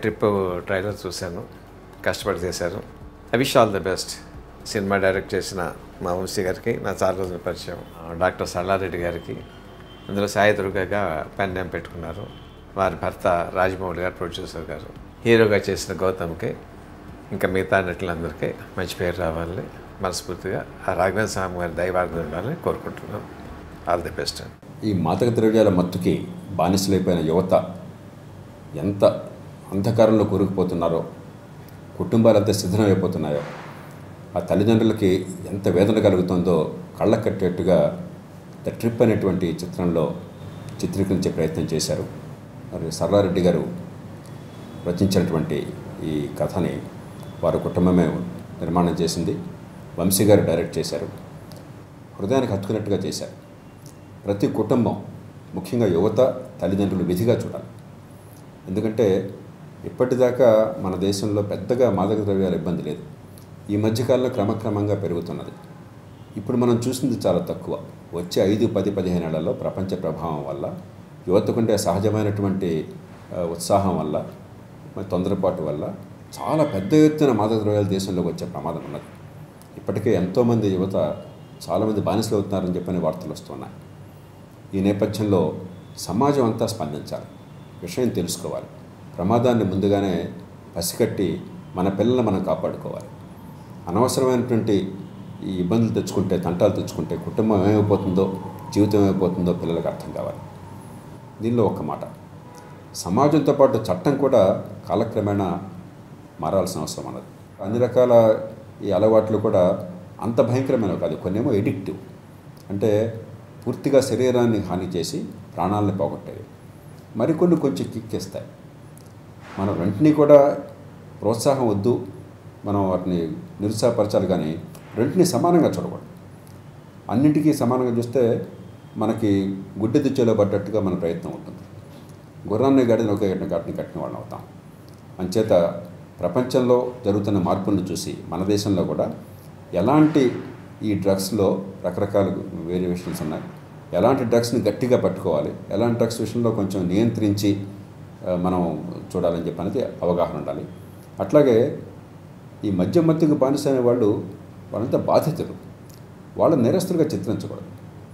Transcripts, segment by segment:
Trip trailer చూశాను కష్టపడి చేశారు I wish all the best cinema direct చేసిన మా వంశీ గారికి నా చాలా రోజుల పరిచయం డాక్టర్ సల్లారెడ్డి గారికి అందులో సాయి దుర్గగా పెన్ నేమ్ పెట్టుకున్నారు వారి భర్త రాజమౌళి గారు ప్రొడ్యూసర్ గారు హీరోగా చేసిన గౌతమ్కి ఇంకా మిగతా నటులందరికీ మంచి పేరు రావాలని మనస్ఫూర్తిగా ఆ రాఘవేంద్ర స్వామి గారి దైవార్థం ఉండాలని కోరుకుంటున్నాను ఆల్ ది బెస్ట్ అండి ఈ మాదక ద్రవ్యాల మత్తుకి బానిసలైపోయిన యువత ఎంత అంధకారంలో కూరుకుపోతున్నారో కుటుంబాలు ఎంత సిద్ధమైపోతున్నాయో ఆ తల్లిదండ్రులకి ఎంత వేదన కలుగుతుందో కళ్ళ కట్టేట్టుగా ద ట్రిప్ అనేటువంటి చిత్రంలో చిత్రీకరించే ప్రయత్నం చేశారు మరి సర్లారెడ్డి గారు రచించినటువంటి ఈ కథని వారి కుటుంబమే నిర్మాణం చేసింది వంశీ గారు డైరెక్ట్ చేశారు హృదయానికి హత్తుకున్నట్టుగా చేశారు ప్రతి కుటుంబం ముఖ్యంగా యువత తల్లిదండ్రులు విధిగా చూడాలి ఎందుకంటే ఇప్పటిదాకా మన దేశంలో పెద్దగా మాదక ద్రవ్యాల ఇబ్బంది లేదు ఈ మధ్యకాలంలో క్రమక్రమంగా పెరుగుతున్నది ఇప్పుడు మనం చూసింది చాలా తక్కువ వచ్చే ఐదు పది పదిహేను ఏళ్లలో ప్రపంచ ప్రభావం వల్ల యువతకుండే సహజమైనటువంటి ఆ, ఉత్సాహం వల్ల మరి తొందరపాటు వల్ల చాలా పెద్ద ఎత్తున మాదక ద్రవ్యాలు దేశంలోకి వచ్చే ప్రమాదం ఉన్నది ఇప్పటికే ఎంతోమంది యువత చాలామంది బానిసలు అవుతున్నారని చెప్పని వార్తలు వస్తున్నాయి ఈ నేపథ్యంలో సమాజం అంతా స్పందించాలి విషయం తెలుసుకోవాలి ప్రమాదాన్ని ముందుగానే పసికట్టి మన పిల్లల్ని మనం కాపాడుకోవాలి అనవసరమైనటువంటి ఈ ఇబ్బందులు తెచ్చుకుంటే తంటాలు తెచ్చుకుంటే కుటుంబం ఏమైపోతుందో జీవితం ఏమైపోతుందో పిల్లలకు అర్థం కావాలి దీనిలో ఒక మాట సమాజంతో పాటు చట్టం కూడా కాలక్రమేణా మారాల్సిన అవసరం అన్నది అన్ని రకాల ఈ అలవాట్లు కూడా అంత భయంకరమైనవి కాదు కొన్నేమో ఎడిక్టివ్ అంటే పూర్తిగా శరీరాన్ని హాని చేసి ప్రాణాలను పోగొట్టేవి మరికొన్ని కొంచెం కిక్కేస్తాయి మనం వెంటనే కూడా ప్రోత్సాహం వద్దు మనం వాటిని నిరుత్సాహపరచాలి కానీ రెంటిని సమానంగా చూడకూడదు అన్నింటికీ సమానంగా చూస్తే మనకి గుడ్డె దిచ్చేలో పడ్డట్టుగా మన ప్రయత్నం ఉంటుంది గుర్రాన్ని గడిని ఒకే గట్టిన గట్టిని కట్టిన వాళ్ళం అవుతాం అంచేత ప్రపంచంలో జరుగుతున్న మార్పులను చూసి మన దేశంలో కూడా ఎలాంటి ఈ డ్రగ్స్లో రకరకాల వేరియేషన్స్ ఉన్నాయి ఎలాంటి డ్రగ్స్ని గట్టిగా పట్టుకోవాలి ఎలాంటి డ్రగ్స్ విషయంలో కొంచెం నియంత్రించి ఆ, మనం చూడాలని చెప్పి అనేది అవగాహన ఉండాలి అట్లాగే ఈ మధ్య మత్తుకు బానిస అనే వాళ్ళు వాళ్ళంతా బాధితులు వాళ్ళ నేరస్తులుగా చిత్రించకూడదు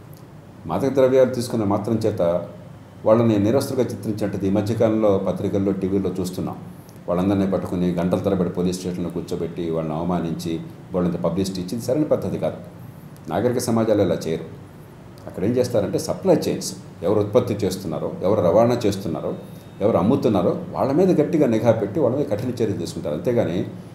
మాదక ద్రవ్యాలు తీసుకున్న మాత్రం చేత వాళ్ళని నేరస్తులుగా చిత్రించినట్టు ఈ మధ్యకాలంలో పత్రికల్లో టీవీలో చూస్తున్నాం వాళ్ళందరినీ పట్టుకుని గంటల తరబడి పోలీస్ స్టేషన్లో కూర్చోబెట్టి వాళ్ళని అవమానించి వాళ్ళంత పబ్లిసిటీ ఇచ్చి ఇది సరైన పద్ధతి కాదు నాగరిక సమాజాలు ఇలా చేయరు అక్కడ ఏం చేస్తారంటే సప్లై చైన్స్ ఎవరు ఉత్పత్తి చేస్తున్నారో ఎవరు రవాణా చేస్తున్నారో ఎవరు అమ్ముతున్నారో వాళ్ళ మీద గట్టిగా నిఘా పెట్టి వాళ్ళ మీద కఠిన చర్యలు తీసుకుంటారు అంతేగాని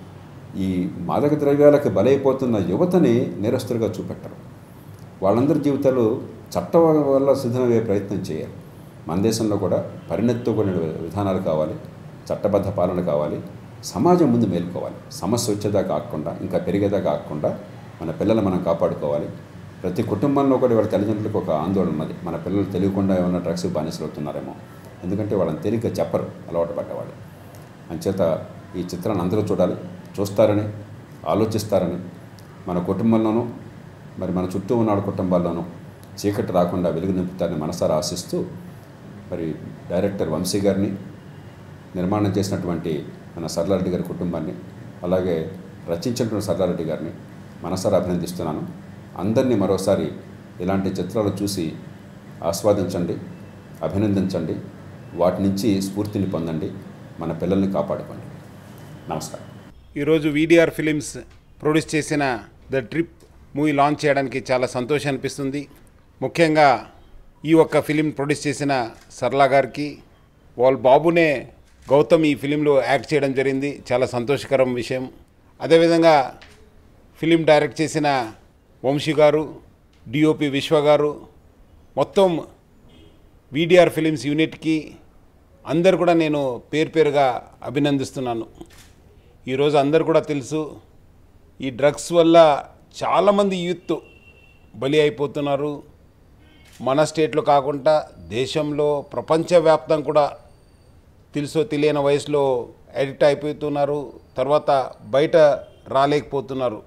ఈ మాదక ద్రవ్యాలకు బలైపోతున్న యువతని నేరస్తులుగా చూపెట్టరు వాళ్ళందరి జీవితాలు చట్టం వల్ల సిద్ధమయ్యే ప్రయత్నం చేయాలి మన దేశంలో కూడా పరిణతితో కూడిన విధానాలు కావాలి చట్టబద్ధ పాలన కావాలి సమాజం ముందు మేలుకోవాలి సమస్య వచ్చేదాకా ఆగకుండా ఇంకా పెరిగేదాకా ఆగకుండా మన పిల్లలు మనం కాపాడుకోవాలి ప్రతి కుటుంబంలో కూడా వాళ్ళ తల్లిదండ్రులకు ఒక ఆందోళన ఉన్నది మన పిల్లలు తెలియకుండా ఏమన్నా డ్రగ్స్ బానిసలు అవుతున్నారేమో ఎందుకంటే వాళ్ళని తేలిక చెప్పరు అలవాటు పడ్డవాళ్ళు అంచేత ఈ చిత్రాన్ని అందరూ చూడాలి చూస్తారని ఆలోచిస్తారని మన కుటుంబంలోనూ మరి మన చుట్టూ ఉన్న వాళ్ళ కుటుంబాల్లోనూ చీకటి రాకుండా వెలుగు నింపుతారని మనసారా ఆశిస్తూ మరి డైరెక్టర్ వంశీ గారిని నిర్మాణం చేసినటువంటి మన సర్లారెడ్డి గారి కుటుంబాన్ని అలాగే రచించినటువంటి సర్లారెడ్డి గారిని మనసారా అభినందిస్తున్నాను అందరినీ మరోసారి ఇలాంటి చిత్రాలు చూసి ఆస్వాదించండి అభినందించండి వాటి నుంచి స్ఫూర్తిని పొందండి మన పిల్లల్ని కాపాడుకోండి నమస్కారం ఈరోజు వీడిఆర్ ఫిలిమ్స్ ప్రొడ్యూస్ చేసిన ద ట్రిప్ మూవీ లాంచ్ చేయడానికి చాలా సంతోషం అనిపిస్తుంది ముఖ్యంగా ఈ ఒక్క ఫిలిం ప్రొడ్యూస్ చేసిన సర్లా గారికి వాళ్ళ బాబునే గౌతమ్ ఈ ఫిలింలో యాక్ట్ చేయడం జరిగింది చాలా సంతోషకరం విషయం అదేవిధంగా ఫిలిం డైరెక్ట్ చేసిన వంశీ గారు డిఓపి విశ్వ గారు మొత్తం వీడిఆర్ ఫిలిమ్స్ యూనిట్కి అందరు కూడా నేను పేరు పేరుగా అభినందిస్తున్నాను ఈరోజు అందరు కూడా తెలుసు ఈ డ్రగ్స్ వల్ల చాలామంది యూత్ బలి అయిపోతున్నారు మన స్టేట్లో కాకుండా దేశంలో ప్రపంచవ్యాప్తం కూడా తెలుసో తెలియని వయసులో అడిక్ట్ అయిపోతున్నారు తర్వాత బయట రాలేకపోతున్నారు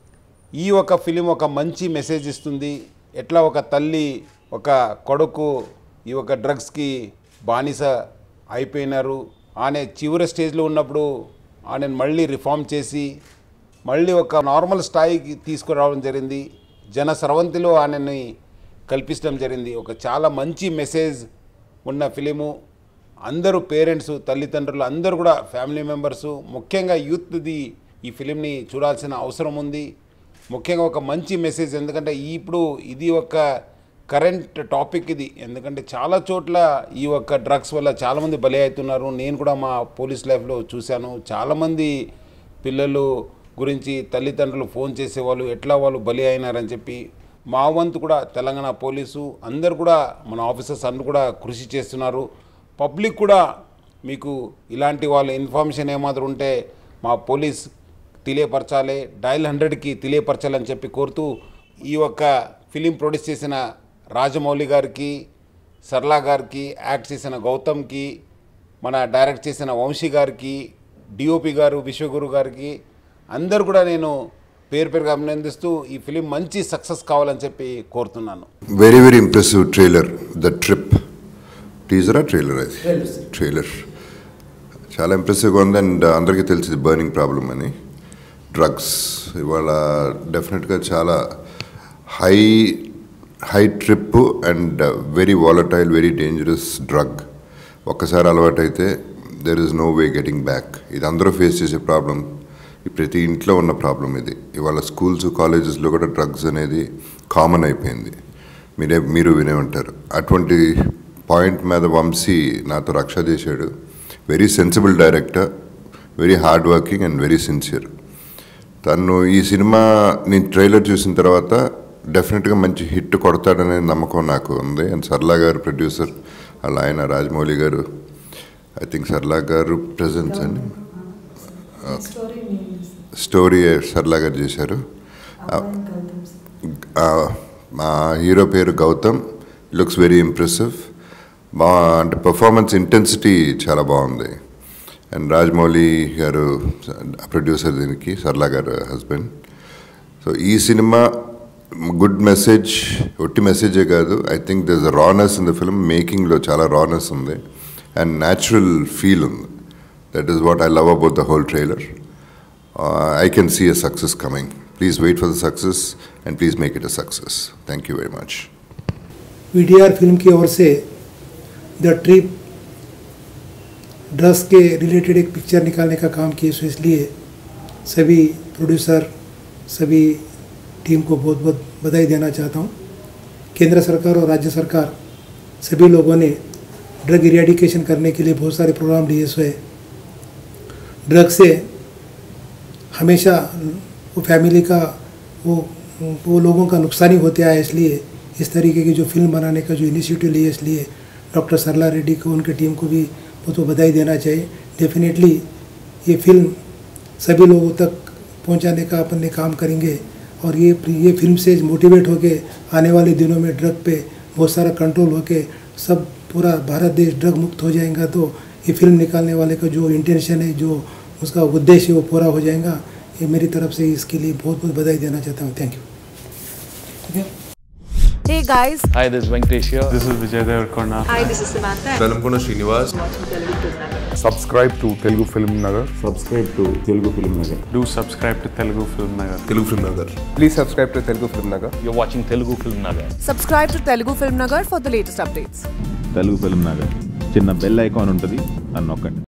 ఈ ఒక ఫిలిం ఒక మంచి మెసేజ్ ఇస్తుంది ఎట్లా ఒక తల్లి ఒక కొడుకు ఈ ఒక డ్రగ్స్కి బానిస అయిపోయినారు ఆయన చివరి స్టేజ్లో ఉన్నప్పుడు ఆయనను మళ్ళీ రిఫార్మ్ చేసి మళ్ళీ ఒక నార్మల్ స్థాయికి తీసుకురావడం జరిగింది జన సర్వంతిలో ఆయనని కల్పించడం జరిగింది ఒక చాలా మంచి మెసేజ్ ఉన్న ఫిలిము అందరూ పేరెంట్స్ తల్లిదండ్రులు అందరూ కూడా ఫ్యామిలీ మెంబర్సు ముఖ్యంగా యూత్ది ఈ ఫిలింని చూడాల్సిన అవసరం ఉంది ముఖ్యంగా ఒక మంచి మెసేజ్ ఎందుకంటే ఇప్పుడు ఇది ఒక కరెంట్ టాపిక్ ఇది ఎందుకంటే చాలా చోట్ల ఈ యొక్క డ్రగ్స్ వల్ల చాలామంది బలి అవుతున్నారు నేను కూడా మా పోలీస్ లైఫ్లో చూశాను చాలామంది పిల్లలు గురించి తల్లిదండ్రులు ఫోన్ చేసేవాళ్ళు ఎట్లా వాళ్ళు బలి అయినారని చెప్పి మా వంతు కూడా తెలంగాణ పోలీసు అందరు కూడా మన ఆఫీసర్స్ అందరూ కూడా కృషి చేస్తున్నారు పబ్లిక్ కూడా మీకు ఇలాంటి వాళ్ళ ఇన్ఫర్మేషన్ ఏమాత్రం ఉంటే మా పోలీస్ తెలియపరచాలి డైల్ హండ్రెడ్కి తెలియపరచాలని చెప్పి కోరుతూ ఈ యొక్క ఫిలిం ప్రొడ్యూస్ చేసిన రాజమౌళి గారికి సర్లా గారికి యాక్ట్ చేసిన గౌతమ్కి మన డైరెక్ట్ చేసిన వంశీ గారికి డిఓపి గారు విశ్వగురు గారికి అందరు కూడా నేను పేరు పేరుగా అభినందిస్తూ ఈ ఫిలిం మంచి సక్సెస్ కావాలని చెప్పి కోరుతున్నాను very very impressive trailer the trip టీజరా ట్రైలర్ అది ట్రైలర్ చాలా ఇంప్రెసివ్గా ఉంది అండ్ అందరికీ తెలిసింది బర్నింగ్ ప్రాబ్లం అని డ్రగ్స్ ఇవాళ డెఫినెట్గా చాలా high high trip and very volatile very dangerous drug ఒక్కసారి అలవాటైతే there is no way getting back ఇది అందరూ ఫేస్ చేసే ప్రాబ్లం ప్రతి ఇంట్లో ఉన్న ప్రాబ్లం ఇది ఇవాళ స్కూల్స్ కాలేజెస్లో కూడా డ్రగ్స్ అనేది కామన్ అయిపోయింది మీరే మీరు వినే ఉంటారు అటువంటి పాయింట్ మీద వంశీ నాతో రక్ష చేశాడు very sensible director very hard working and very sincere తను ఈ సినిమా నేను ట్రైలర్ చూసిన తర్వాత డెఫినెట్గా మంచి హిట్ కొడతాడనే నమ్మకం నాకు ఉంది అండ్ సర్లా గారు ప్రొడ్యూసర్ అలా ఆయన రాజమౌళి గారు ఐ థింక్ సర్లా గారు ప్రజెన్స్ అండి స్టోరీ సర్లా గారు చేశారు ఆ, మా హీరో పేరు గౌతమ్ లుక్స్ వెరీ ఇంప్రెసివ్ బా అంటే పర్ఫార్మెన్స్ ఇంటెన్సిటీ చాలా బాగుంది అండ్ రాజమౌళి గారు ప్రొడ్యూసర్ దీనికి సర్లా గారు హస్బెండ్ సో ఈ సినిమా గుడ్ మెసేజ్ ఒట్టి మెసేజే కాదు I think this a rawness in the film మేకింగ్లో చాలా రానెస్ ఉంది అండ్ న్యాచురల్ ఫీల్ ఉంది that is what I love about the whole trailer I can see a success coming please wait for the success and please make it a success thank you very much वीडीआर film की ओर से the trip drugs के related एक picture निकालने का काम किए सो इसलिए सभी प्रोड्यूसर सभी टीम को बहुत बहुत बधाई देना चाहता हूँ केंद्र सरकार और राज्य सरकार सभी लोगों ने ड्रग इरेडिकेशन करने के लिए बहुत सारे प्रोग्राम लिए सो है ड्रग से हमेशा वो फैमिली का वो वो लोगों का नुकसान ही होते आया इसलिए इस तरीके की जो फिल्म बनाने का जो इनिशिएटिव लिए इसलिए डॉक्टर सरला रेड्डी को उनकी टीम को भी बहुत बहुत बधाई देना चाहिए डेफिनेटली ये फिल्म सभी लोगों तक पहुंचाने का अपन ने काम करेंगे और ये ये फिल्म से मोटिवेट होके आने वाले दिनों में ड्रग पे बहुत सारा कंट्रोल होके सब पूरा भारत देश ड्रग मुक्त हो जाएगा तो ये फिल्म निकालने वाले का जो इंटेंशन है जो उसका उद्देश्य है वो पूरा हो जाएगा ये मेरी तरफ से इसके लिए बहुत बहुत बधाई देना चाहता हूँ thank you Hey guys, Hi, this is Venkatesh here. This is Vijay Devarkonda. hi, this is Samantha. Velankonda Srinivas Subscribe to Telugu Film Nagar. Subscribe to Telugu film Nagar Do subscribe to Telugu Film Nagar. Telugu film Nagar Please subscribe to Telugu Film Nagar. You're watching Telugu Film Nagar. Subscribe to Telugu Film Nagar for the latest updates. Telugu film Nagar చిన్న bell icon ఉంటుంది అని నొక్కండి